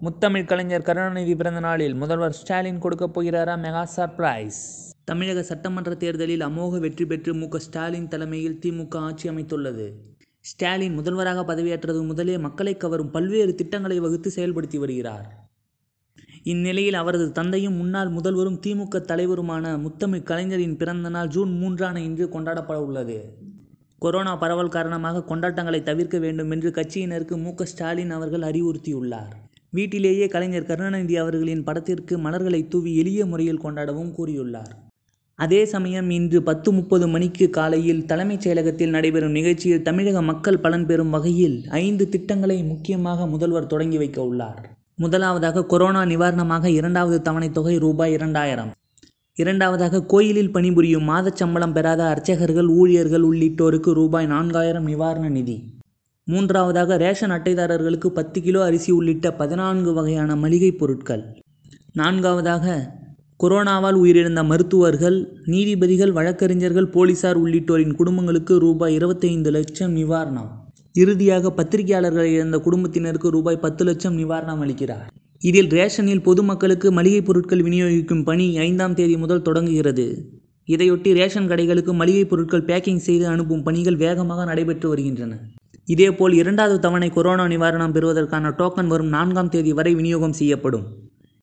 முத்தமிழ் கலைஞர் கருணாநிதி பிறந்த நாளில் முதல்வர் ஸ்டாலின் கொடுக்கப் போகிறாரா மெகா சர்ப்ரைஸ் தமிழக சட்டமன்ற தேர்தலில் அமோக வெற்றி பெற்று மு க ஸ்டாலின் தலைமையில் திமுக ஆட்சி அமைத்துள்ளது ஸ்டாலின் முதல்வராக பதவியேற்றது முதலே மக்களை கவரும் பல்வேறு திட்டங்களை வகுத்து செயல்படுத்தி வருகிறார் இந்நிலையில் அவரது தந்தையும் முன்னாள் முதல்வரும் திமுக தலைவருமான முத்தமிழ் கலைஞரின் பிறந்த நாள் ஜூன் மூன்றான இன்று கொண்டாடப்பட உள்ளது கொரோனா பரவல் காரணமாக கொண்டாட்டங்களை தவிர்க்க வேண்டும் என்று கட்சியினருக்கு மு க ஸ்டாலின் அவர்கள் அறிவுறுத்தியுள்ளார் வீட்டிலேயே கலைஞர் கருணாநிதி அவர்களின் படத்திற்கு மலர்களை தூவி எளிய முறையில் கொண்டாடவும் கூறியுள்ளார் அதே சமயம் இன்று பத்து முப்பது மணிக்கு காலையில் தலைமைச் செயலகத்தில் நடைபெறும் நிகழ்ச்சியில் தமிழக மக்கள் பலன் பெறும் வகையில் ஐந்து திட்டங்களை முக்கியமாக முதல்வர் தொடங்கி வைக்க உள்ளார் முதலாவதாக கொரோனா நிவாரணமாக இரண்டாவது தவணைத் தொகை ரூபாய் இரண்டாயிரம் இரண்டாவதாக கோயிலில் பணிபுரியும் மாதச் சம்பளம் பெறாத அர்ச்சகர்கள் ஊழியர்கள் உள்ளிட்டோருக்கு ரூபாய் நான்காயிரம் நிவாரண நிதி மூன்றாவதாக ரேஷன் அட்டைதாரர்களுக்கு பத்து கிலோ அரிசி உள்ளிட்ட பதினான்கு வகையான மளிகைப் பொருட்கள் நான்காவதாக கொரோனாவால் உயிரிழந்த மருத்துவர்கள் நீதிபதிகள் வழக்கறிஞர்கள் போலீசார் உள்ளிட்டோரின் குடும்பங்களுக்கு ரூபாய் இருபத்தைந்து லட்சம் நிவாரணம் இறுதியாக பத்திரிகையாளர்களை இழந்த குடும்பத்தினருக்கு ரூபாய் பத்து லட்சம் நிவாரணம் அளிக்கிறார் இதில் ரேஷனில் பொதுமக்களுக்கு மளிகைப் பொருட்கள் விநியோகிக்கும் பணி ஐந்தாம் தேதி முதல் தொடங்குகிறது இதையொட்டி ரேஷன் கடைகளுக்கு மளிகைப் பொருட்கள் பேக்கிங் செய்து அனுப்பும் பணிகள் வேகமாக நடைபெற்று வருகின்றன இதேபோல் இரண்டாவது தவணை கொரோனா நிவாரணம் பெறுவதற்கான டோக்கன் வரும் நான்காம் தேதி வரை விநியோகம் செய்யப்படும்